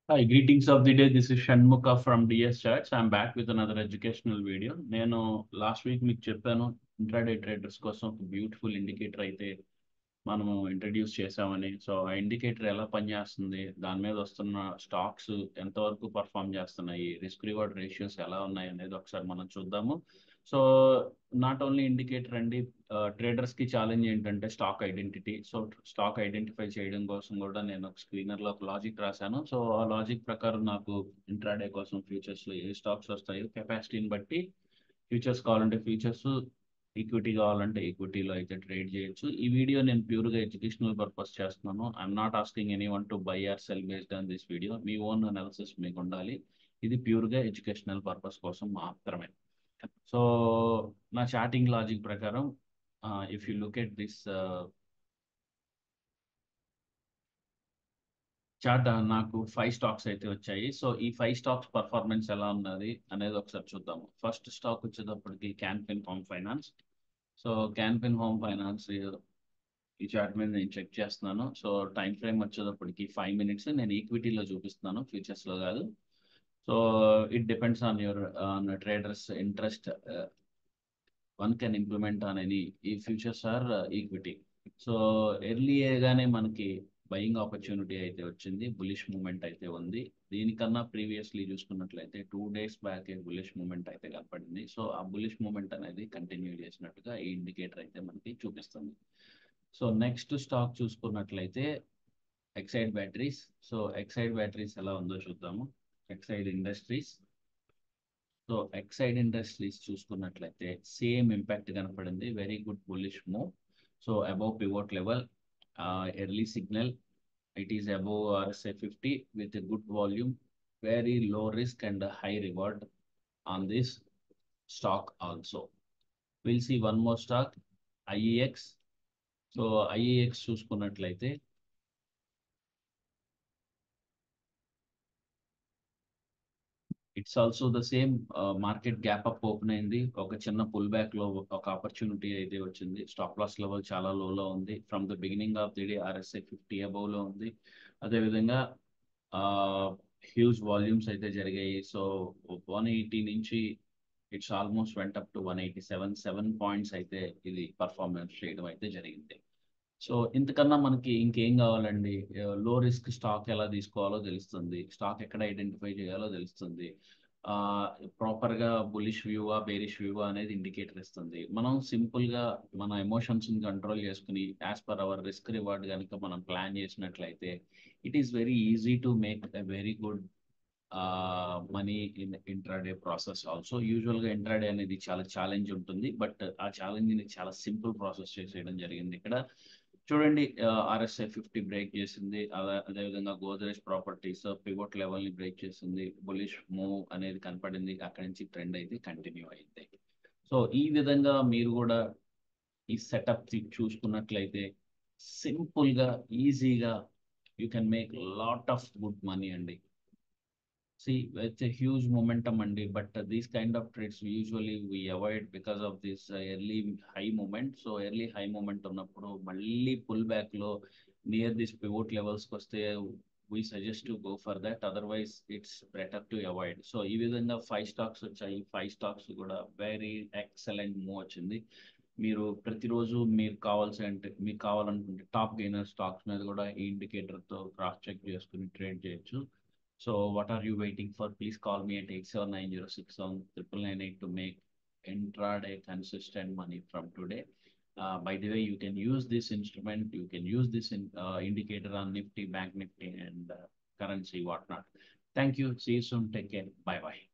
Hi, greetings of the day. This is Shanmukha from DS Charts. I'm back with another educational video. నేను last week మీకు చెప్పాను intraday traders కోసం ఒక beautiful indicator అయితే మనము introduce చేసామని సో ఆ ఇండికేటర్ ఎలా పనిచేస్తుంది దాని మీద వస్తున్న స్టాక్స్ ఎంతవరకు పర్ఫామ్ చేస్తున్నాయి రిస్క్ రివార్డ్ రేషియోస్ ఎలా ఉన్నాయి అనేది ఒకసారి మనం చూద్దాము సో నాట్ ఓన్లీ ఇండికేటర్ అండి ట్రేడర్స్ కి ఛాలెంజ్ ఏంటంటే stock identity so stock identify చేయడం కోసం కూడా నేను ఒక స్క్రీనర్ లో ఒక లాజిక్ రాశాను సో ఆ లాజిక్ ప్రకారం నాకు ఇంట్రాడే కోసం ఫ్యూచర్స్ లో ఏ స్టాక్స్ వస్తాయో కెపాసిటీని బట్టి ఫ్యూచర్స్ కావాలంటే ఫ్యూచర్స్ ఈక్విటీ కావాలంటే ఈక్విటీలో అయితే ట్రేడ్ చేయొచ్చు ఈ వీడియో నేను ప్యూర్ గా ఎడ్యుకేషనల్ పర్పస్ చేస్తున్నాను I'm not asking anyone to buy or sell based on this video మీ ఓన్ అనాలిసిస్ మీకు ఉండాలి ఇది ప్యూర్ గా ఎడ్యుకేషనల్ పర్పస్ కోసం మాత్రమే సో నా చాటింగ్ లాజిక్ ప్రకారం if you look at this chart నాకు ఫైవ్ స్టాక్స్ అయితే వచ్చాయి సో ఈ ఫైవ్ స్టాక్స్ పర్ఫార్మెన్స్ ఎలా ఉన్నది అనేది ఒకసారి చూద్దాము ఫస్ట్ స్టాక్ వచ్చేటప్పటికి Canfin home finance so Canfin home finance ఈ చార్ట్ మీద నేను చెక్ చేస్తున్నాను సో టైం ఫ్రేమ్ వచ్చేటప్పటికి ఫైవ్ మినిట్స్ నేను ఈక్విటీలో చూపిస్తున్నాను ఫ్యూచర్స్ లో కాదు so it depends on your own traders interest one can implement on any ఈ ఫ్యూచర్స్ ఆర్ ఈక్విటీ సో ఎర్లీగానే మనకి బయింగ్ ఆపర్చునిటీ అయితే వచ్చింది బులిష్ మూమెంట్ అయితే ఉంది దీనికన్నా ప్రీవియస్లీ చూసుకున్నట్లయితే two days back bullish moment అయితే కనపడింది సో ఆ బులిష్ మూమెంట్ అనేది కంటిన్యూ చేసినట్టుగా ఈ ఇండికేటర్ అయితే మనకి చూపిస్తుంది సో నెక్స్ట్ స్టాక్ చూసుకున్నట్లయితే Exide batteries so Exide batteries ఎలా ఉందో చూద్దాము Exide industries so Exide industries చూసుకున్నట్లయితే సేమ్ ఇంపాక్ట్ కనపడింది very good bullish move so above pivot level early signal it is above RSI fifty with good volume very low risk and high reward on this stock also will see one more stock IEX so IEX చూసుకున్నట్లయితే it's also the same market gap up open అయింది ఒక చిన్న pull back లో ఒక opportunity అయితే వచ్చింది stop loss level చాలా లోలో ఉంది from the beginning of the day RSI fifty above లో ఉంది అదేవిధంగా హ్యూజ్ వాల్యూమ్స్ అయితే జరిగాయి సో వన్ ఎయిటీ నుంచి it's almost went up to one eighty seven seven points అయితే ఇది పర్ఫార్మెన్స్ చేయడం అయితే జరిగింది సో ఇంతకన్నా మనకి ఇంకేం కావాలండి లో రిస్క్ స్టాక్ ఎలా తీసుకోవాలో తెలుస్తుంది స్టాక్ ఎక్కడ ఐడెంటిఫై చేయాలో తెలుస్తుంది ప్రాపర్ గా బులిష్ వ్యూవా బేరిష్ వ్యూవా అనేది ఇండికేటర్ ఇస్తుంది మనం సింపుల్ గా మన ఎమోషన్స్ ని కంట్రోల్ చేసుకుని as per our risk reward కనుక మనం ప్లాన్ చేసినట్లయితే it is very easy to make a very good money in intraday process also usual గా ఇంట్రాడే అనేది చాలా ఛాలెంజ్ ఉంటుంది బట్ ఆ ఛాలెంజ్ ని చాలా సింపుల్ ప్రాసెస్ చేసేయడం జరిగింది ఇక్కడ చూడండి ఆర్ఎస్ఐ ఫిఫ్టీ బ్రేక్ చేసింది అదే అదేవిధంగా గోద్రేజ్ ప్రాపర్టీస్ పివోట్ లెవెల్ ని బ్రేక్ చేసింది బులిష్ మూవ్ అనేది కనపడింది అక్కడి నుంచి ట్రెండ్ అయితే కంటిన్యూ అయింది సో ఈ విధంగా మీరు కూడా ఈ సెటప్ చూసుకున్నట్లయితే సింపుల్ గా ఈజీగా you can make lot of good money అండి see it's a huge momentum andy but uh, these kind of trades usually we avoid because of this uh, early high moment so early high moment ఉన్నప్పుడు మళ్ళీ pull back లో near this pivot levels కి వస్తే we suggest to go for that otherwise it's better to avoid so ఈ విధంగా five stocks వచ్చాయి five stocks కూడా very excellent move వచ్చింది మీరు ప్రతిరోజు మీరు కావాల్సి అంటే మీకు కావాలనుకుంటే టాప్ గెయినర్ స్టాక్స్ మీద కూడా ఈ ఇండికేటర్ తో క్రాస్ చెక్ చేసుకుని ట్రేడ్ చేయొచ్చు So what are you waiting for? Please call me at 87906 to make intraday consistent money from today. Uh, by the way, you can use this instrument. You can use this in, uh, indicator on Nifty, Bank Nifty, and uh, currency, whatnot. Thank you. See you soon. Take care. Bye bye.